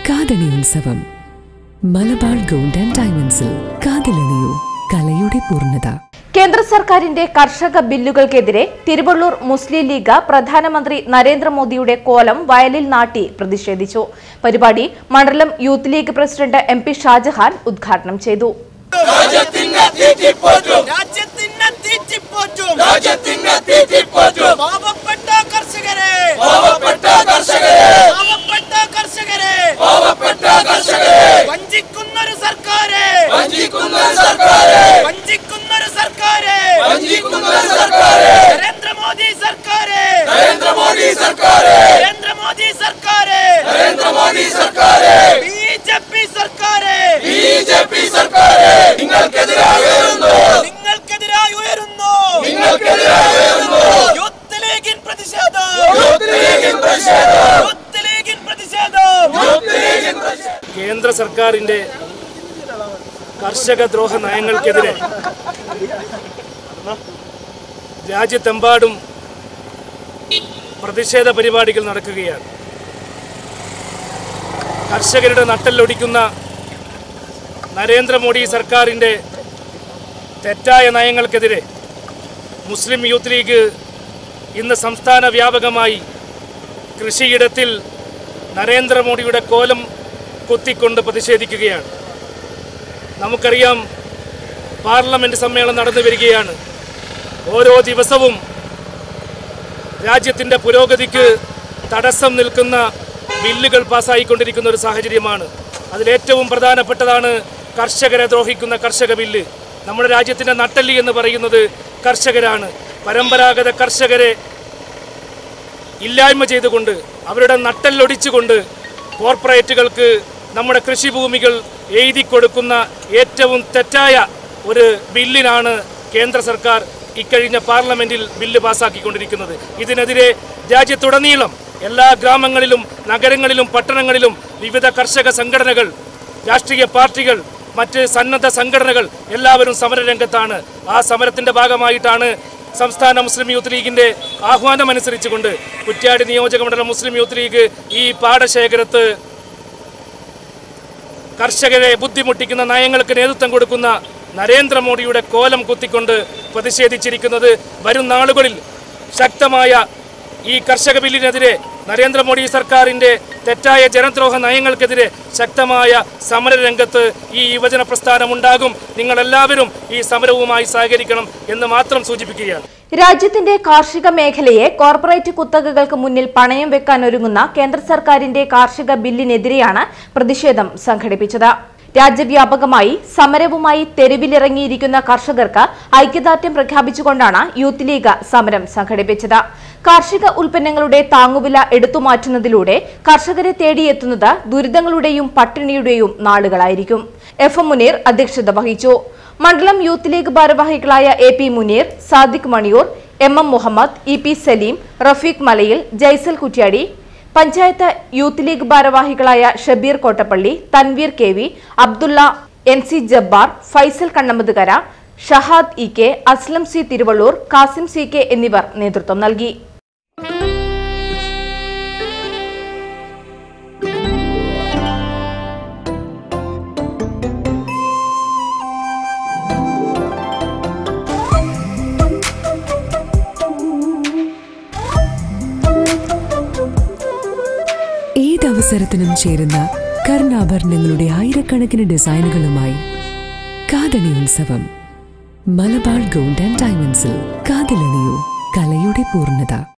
കാതണി ഉത്സവം Malabar gold and ഡയമണ്ട്സിൽ കാതിലണിയൂ കലയുടെ പൂർണ്ണത കേന്ദ്ര സർക്കാരിന്റെ കർഷക ബില്ലുകൾക്കെതിരെ തിരുവള്ളൂർ മുസ്ലിം ലീഗ് പ്രധാനമന്ത്രി നരേന്ദ്രമോദിയുടെ കോലം വയലിൽ നാട്ടി പ്രതിഷേധിച്ചു പരിപാടി മണ്ഡലം youth league president M P Shajahan ഉദ്ഘാടനം ചെയ്തു രാജ്യത്തിനെ തീറ്റിപ്പോറ്റും രാജ്യത്തിനെ തീറ്റിപ്പോറ്റും പാവപ്പെട്ട കർഷകരെ പാവപ്പെട്ട കർഷകരെ പാവപ്പെട്ട കർഷകരെ പാവപ്പെട്ട കർഷകരെ വഞ്ചിക്കുന്നൊരു സർക്കാരെ വഞ്ചിക്കുന്നൊരു സർക്കാരെ വഞ്ചിക്കുന്നൊരു സർക്കാരെ വഞ്ചിക്കുന്നൊരു സർക്കാരെ നരേന്ദ്രമോദി സർക്കാരെ നരേന്ദ്രമോദി സർക്കാരെ നരേന്ദ്രമോദി സർക്കാരെ നരേന്ദ്രമോദി സർക്കാരെ ബിജെപി സർക്കാരെ ബിജെപി സർക്കാരെ നിങ്ങൾക്കെതിരായി ഉയരുന്നു നിങ്ങൾക്കെതിരായി ഉയരുന്നു നിങ്ങൾക്കെതിരായി ഉയരുന്നു യൂത്ത് ലീഗിൻ പ്രതിഷേധം യൂത്ത് ലീഗിൻ പ്രതിഷേധം യൂത്ത് ലീഗിൻ പ്രതിഷേധം യൂത്ത് ലീഗിൻ പ്രതിഷേധം കേന്ദ്ര സർക്കാരിന്റെ കർഷക ദ്രോഹ നയങ്ങൾക്കെതിരെ രാജ്യത്തെമ്പാടും പ്രതിഷേധ പരിപാടികൾ നടക്കുകയാണ് കർഷകരുടെ നട്ടല്ലൊടിക്കുന്ന നരേന്ദ്രമോദി സർക്കാരിൻ്റെ തെറ്റായ നയങ്ങൾക്കെതിരെ മുസ്ലിം യൂത്ത് ലീഗ് ഇന്ന് സംസ്ഥാന വ്യാപകമായി കൃഷിയിടത്തിൽ നരേന്ദ്രമോദിയുടെ കോലം കുത്തിക്കൊണ്ട് പ്രതിഷേധിക്കുകയാണ് നമുക്കറിയാം പാർലമെന്റ് സമ്മേളനം നടന്നു വരികയാണ് ഓരോ ദിവസവും രാജ്യത്തിൻ്റെ പുരോഗതിക്ക് തടസ്സം നിൽക്കുന്ന ബില്ലുകൾ പാസ്സായിക്കൊണ്ടിരിക്കുന്ന ഒരു സാഹചര്യമാണ് അതിലേറ്റവും പ്രധാനപ്പെട്ടതാണ് കർഷകരെ ദ്രോഹിക്കുന്ന കർഷക ബില്ല് നമ്മുടെ രാജ്യത്തിൻ്റെ നട്ടല്ലി എന്ന് പറയുന്നത് കർഷകരാണ് പരമ്പരാഗത കർഷകരെ ഇല്ലായ്മ ചെയ്തുകൊണ്ട് അവരുടെ നട്ടല്ലൊടിച്ചുകൊണ്ട് കോർപ്പറേറ്റുകൾക്ക് നമ്മുടെ കൃഷിഭൂമികൾ എഴുതി കൊടുക്കുന്ന ഏറ്റവും തെറ്റായ ഒരു ബില്ലിനാണ് കേന്ദ്ര സർക്കാർ ഇക്കഴിഞ്ഞ പാർലമെന്റിൽ ബില്ല് പാസ്സാക്കിക്കൊണ്ടിരിക്കുന്നത് ഇതിനെതിരെ രാജ്യത്തുടനീളം എല്ലാ ഗ്രാമങ്ങളിലും നഗരങ്ങളിലും പട്ടണങ്ങളിലും വിവിധ കർഷക സംഘടനകൾ രാഷ്ട്രീയ പാർട്ടികൾ മറ്റ് സന്നദ്ധ സംഘടനകൾ എല്ലാവരും സമരരംഗത്താണ് ആ സമരത്തിന്റെ ഭാഗമായിട്ടാണ് സംസ്ഥാന മുസ്ലിം യൂത്ത് ലീഗിന്റെ ആഹ്വാനമനുസരിച്ചുകൊണ്ട് കുറ്റ്യാടി നിയോജക മണ്ഡലം മുസ്ലിം യൂത്ത് ലീഗ് ഈ പാടശേഖരത്ത് കർഷകരെ ബുദ്ധിമുട്ടിക്കുന്ന നയങ്ങൾക്ക് നേതൃത്വം കൊടുക്കുന്ന നരേന്ദ്രമോദിയുടെ കോലം കുത്തിക്കൊണ്ട് പ്രതിഷേധിച്ചിരിക്കുന്നത് വരും നാളുകളിൽ ശക്തമായ ഈ കർഷക ബില്ലിനെതിരെ നരേന്ദ്രമോദി സർക്കാരിന്റെ തെറ്റായ ജനദ്രോഹ നയങ്ങൾക്കെതിരെ ശക്തമായ സമരരംഗത്ത് ഈ യുവജന പ്രസ്ഥാനം ഉണ്ടാകും നിങ്ങളെല്ലാവരും ഈ സമരവുമായി സഹകരിക്കണം എന്ന് മാത്രം സൂചിപ്പിക്കുകയാണ് രാജ്യത്തിന്റെ കാർഷിക മേഖലയെ കോർപ്പറേറ്റ് കുത്തകകൾക്ക് മുന്നിൽ പണയം വെക്കാൻ ഒരുങ്ങുന്ന കേന്ദ്ര സർക്കാരിന്റെ കാർഷിക ബില്ലിനെതിരെയാണ് പ്രതിഷേധം സംഘടിപ്പിച്ചത് രാജ്യവ്യാപകമായി സമരവുമായി തെരുവിലിറങ്ങിയിരിക്കുന്ന കർഷകർക്ക് ഐക്യദാർഢ്യം പ്രഖ്യാപിച്ചുകൊണ്ടാണ് യൂത്ത് ലീഗ് സമരം സംഘടിപ്പിച്ചത് കാർഷിക ഉൽപ്പന്നങ്ങളുടെ താങ്ങുവില എടുത്തുമാറ്റുന്നതിലൂടെ കർഷകരെ തേടിയെത്തുന്നത് ദുരിതങ്ങളുടെയും പട്ടിണിയുടെയും നാളുകളായിരിക്കും എഫ് എം മുനീർ അധ്യക്ഷത വഹിച്ചു മണ്ഡലം യൂത്ത് ലീഗ് ഭാരവാഹികളായ A P Muneer Sadiq Maniyur M M Muhammad E P Saleem Rafeeq Malayil Jaisal Kuttiyadi panchayat youth league ഭാരവാഹികളായ Shabeer Kottappally Tanveer K V Abdulla N C Jabbar Faisal Kannamathukara Shahad E K Aslam C Thiruvallur Kasim C K എന്നിവർ നേതൃത്വം നൽകി ഏതവസരത്തിനും ചേരുന്ന കർണാഭരണങ്ങളുടെ ആയിരക്കണക്കിന് ഡിസൈനുകളുമായി കാതണി ഉത്സവം മലബാർ ഗോൾഡ് ആൻഡ് ഡയമണ്ട്സിൽ കാതിലണിയൂ കലയുടെ പൂർണ്ണത